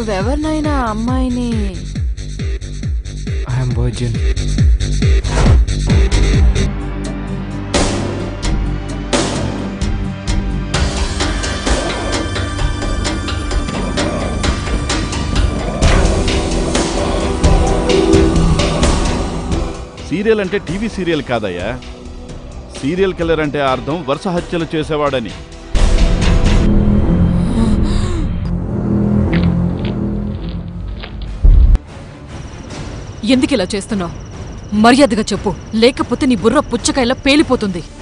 నువ్వెవరినైనా అమ్మాయిని I'm virgin serial అంటే TV serial కాదయ్యా సీరియల్ కిల్లర్ అంటే అర్థం వరుస హత్యలు చేసేవాడని ఎందుకు ఇలా చేస్తున్నావు మర్యాదగా చెప్పు లేకపోతే నీ బుర్ర పుచ్చకాయలా పేలిపోతుంది